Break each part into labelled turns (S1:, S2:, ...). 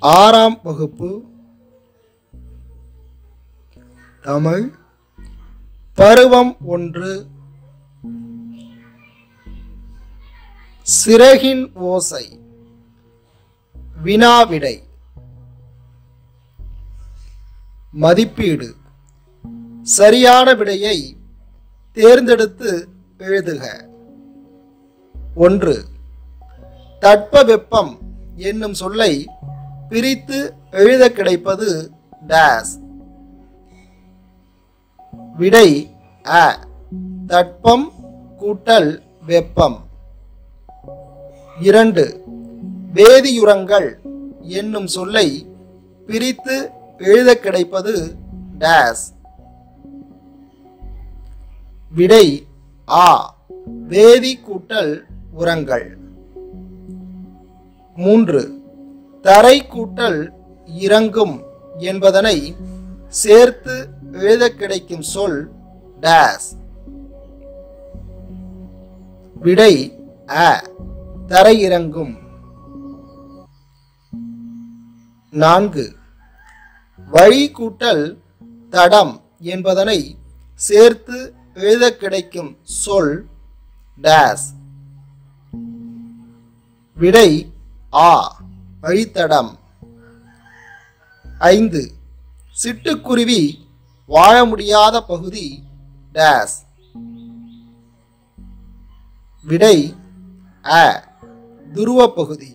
S1: ஆறாம் வகுப்பு தமிழ் பருவம் ஒன்று சிறகின் ஓசை வினாவிடை மதிப்பீடு சரியான விடையை தேர்ந்தெடுத்து எழுதுக ஒன்று தட்பவெப்பம் என்னும் சொல்லை பிரித்து எழுத கிடைப்பது டேஸ் விடை அ தட்பம் கூட்டல் வெப்பம் இரண்டு வேதியுரங்கள் என்னும் சொல்லை பிரித்து எழுத கிடைப்பது டேஸ் விடை ஆ வேதி கூட்டல் உரங்கள் மூன்று தரை கூட்டல் இறங்கும் என்பதனை சேர்த்து எழுத கிடைக்கும் சொல் டேஸ் விடை அ தரை இறங்கும் நான்கு வழி கூட்டல் தடம் என்பதனை சேர்த்து எழுத கிடைக்கும் சொல் டேஸ் விடை ஆ வழித்தடம் ஐந்து சிட்டுக்குருவி வாழ முடியாத பகுதி டேஸ் விடை அ துருவ பகுதி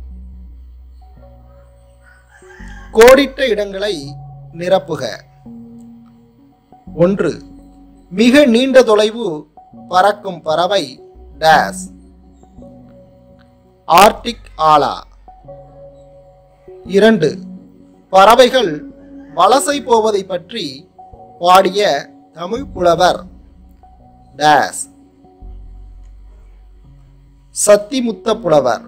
S1: கோடிட்ட இடங்களை நிரப்புக ஒன்று மிக நீண்ட தொலைவு பறக்கும் பறவை டேஸ் ஆர்டிக் ஆலா இரண்டு பறவைகள் வலசை போவதை பற்றி பாடிய தமிழ் புலவர் டேஸ் சத்திமுத்த புலவர்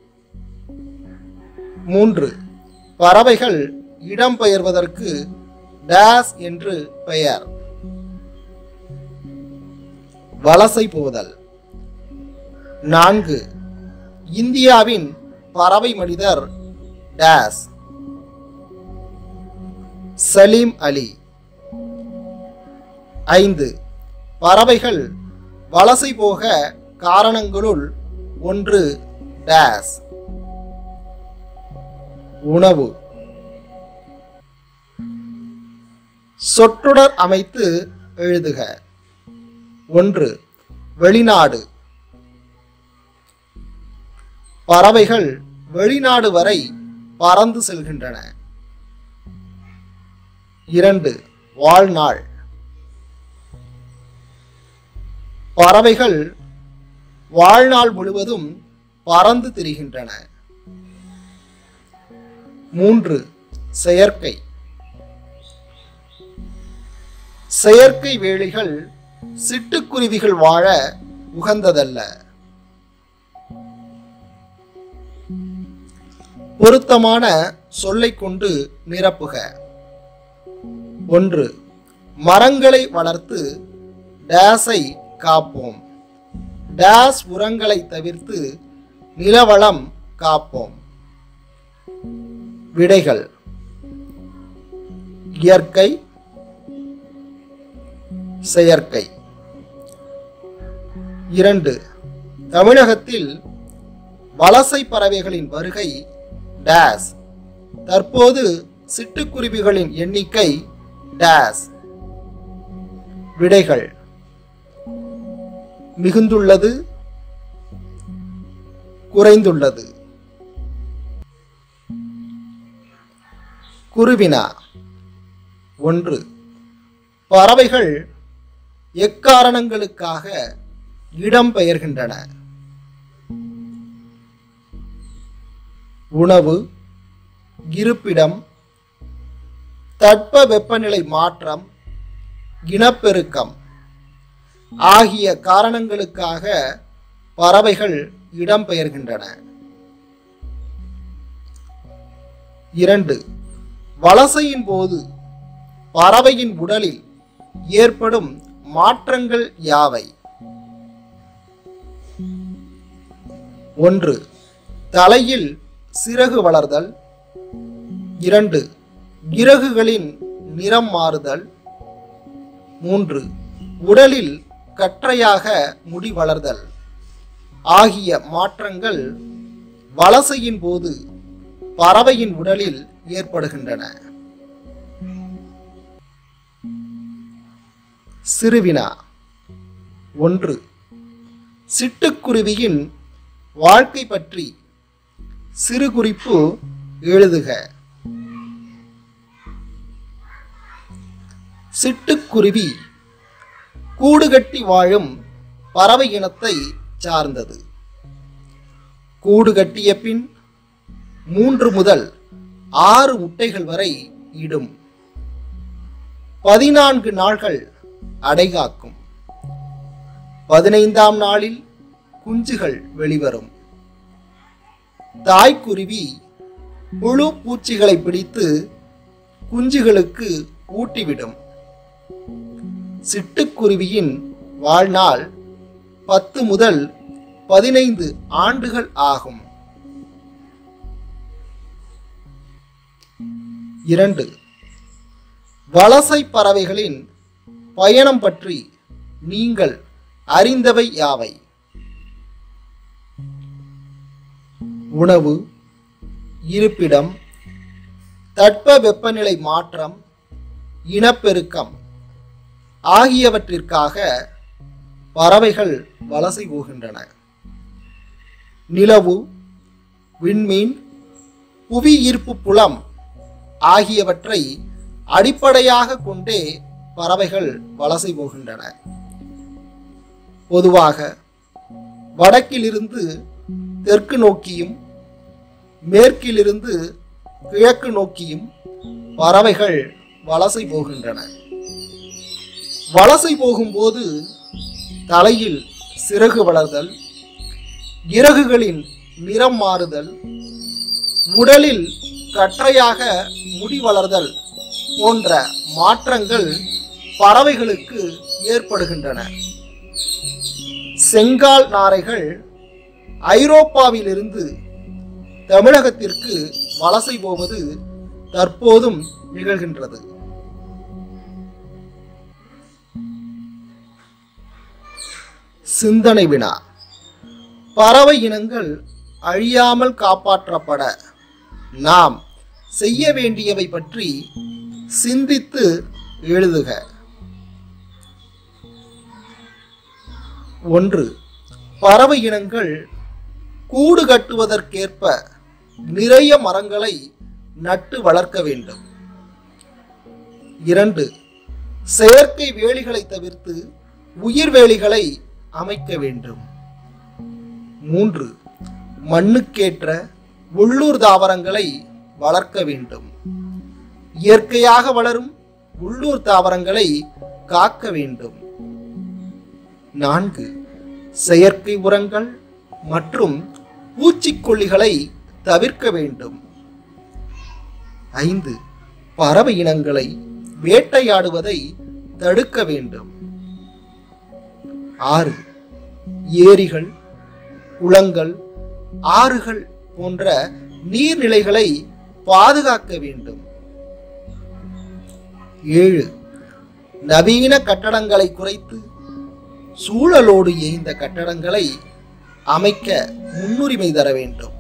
S1: மூன்று பறவைகள் இடம்பெயர்வதற்கு டேஸ் என்று பெயர் வலசை போதல் நான்கு இந்தியாவின் பறவை மனிதர் டேஸ் சலீம் அலி ஐந்து பறவைகள் வலசை போக காரணங்களுள் ஒன்று டேஸ் உணவு சொற்றொடர் அமைத்து எழுதுக ஒன்று வெளிநாடு பறவைகள் வெளிநாடு வரை பறந்து செல்கின்றன இரண்டு வாழ்நாள் பறவைகள் வாழ்நாள் முழுவதும் பறந்து திரிகின்றன மூன்று செயற்கை செயற்கை வேலிகள் சிட்டுக்குருவிகள் வாழ உகந்ததல்ல பொருத்தமான சொல்லைக் கொண்டு நிரப்புக ஒன்று மரங்களை வளர்த்து டேஸை காப்போம் டேஸ் உரங்களை தவிர்த்து நிலவளம் காப்போம் விடைகள் இயற்கை செயற்கை இரண்டு தமிழகத்தில் வலசை பறவைகளின் வருகை டேஸ் தற்போது சிட்டுக்குருவிகளின் எண்ணிக்கை டேஸ் விடைகள் மிகுந்துள்ளது குறைந்துள்ளது குருவினா ஒன்று பறவைகள் எக்காரணங்களுக்காக இடம்பெயர்கின்றன உணவு இருப்பிடம் தட்ப வெப்பநிலை மாற்றம் இனப்பெருக்கம் ஆகிய காரணங்களுக்காக பறவைகள் இடம்பெயர்கின்றன இரண்டு வலசையின் போது பறவையின் உடலில் ஏற்படும் மாற்றங்கள் யாவை ஒன்று தலையில் சிறகு வளர்தல் இரண்டு இறகுகளின் நிறம் மாறுதல் மூன்று உடலில் கற்றையாக முடி வளர்தல் ஆகிய மாற்றங்கள் வலசையின் போது பறவையின் உடலில் ஏற்படுகின்றன சிறுவினா ஒன்று சிட்டுக்குருவியின் வாழ்க்கை பற்றி சிறு குறிப்பு எழுதுக சிட்டுக்குருவி கூடு கட்டி வாழும் பறவை இனத்தை சார்ந்தது கூடு கட்டிய பின் மூன்று முதல் ஆறு முட்டைகள் வரை இடும் பதினான்கு நாள்கள் அடைகாக்கும் பதினைந்தாம் நாளில் குஞ்சுகள் வெளிவரும் தாய்க்குருவி புழு பூச்சிகளை பிடித்து குஞ்சுகளுக்கு ஊட்டிவிடும் சிட்டுக்குருவியின் வாழ்நாள் பத்து முதல் பதினைந்து ஆண்டுகள் ஆகும் இரண்டு வலசை பறவைகளின் பயணம் பற்றி நீங்கள் அறிந்தவை யாவை உணவு இருப்பிடம் தட்ப வெப்பநிலை மாற்றம் இனப்பெருக்கம் ஆகியவற்றிற்காக பறவைகள் வலசை போகின்றன நிலவு விண்மீன் புவி ஈர்ப்பு புலம் ஆகியவற்றை அடிப்படையாக கொண்டே பறவைகள் வலசை போகின்றன பொதுவாக வடக்கிலிருந்து தெற்கு நோக்கியும் மேற்கிலிருந்து கிழக்கு நோக்கியும் பறவைகள் வலசை போகின்றன வலசை போகும்போது தலையில் சிறகு வளர்தல் இறகுகளின் நிறம் மாறுதல் உடலில் கற்றையாக முடி வளர்தல் போன்ற மாற்றங்கள் பறவைகளுக்கு ஏற்படுகின்றன செங்கால் நாரைகள் ஐரோப்பாவிலிருந்து தமிழகத்திற்கு வலசை போவது தற்போதும் நிகழ்கின்றது சிந்தனை வினா பறவை இனங்கள் அழியாமல் காப்பாற்றப்பட நாம் செய்ய வேண்டியவை பற்றி சிந்தித்து எழுதுக ஒன்று பறவை இனங்கள் கூடு கட்டுவதற்கேற்ப நிறைய மரங்களை நட்டு வளர்க்க வேண்டும் இரண்டு செயற்கை வேலிகளை தவிர்த்து உயிர் வேலிகளை அமைக்க வேண்டும் மூன்று மண்ணுக்கேற்ற உள்ளூர் தாவரங்களை வளர்க்க வேண்டும் இயற்கையாக வளரும் உள்ளூர் தாவரங்களை காக்க வேண்டும் நான்கு செயற்கை உரங்கள் மற்றும் பூச்சிக்கொல்லிகளை தவிர்க்க வேண்டும் ஐந்து பறவை இனங்களை வேட்டையாடுவதை தடுக்க வேண்டும் ஆறு ஏரிகள் குளங்கள் ஆறுகள் போன்ற நீர்நிலைகளை பாதுகாக்க வேண்டும் ஏழு நவீன கட்டடங்களை குறைத்து சூழலோடு இயைந்த கட்டடங்களை அமைக்க முன்னுரிமை தர வேண்டும்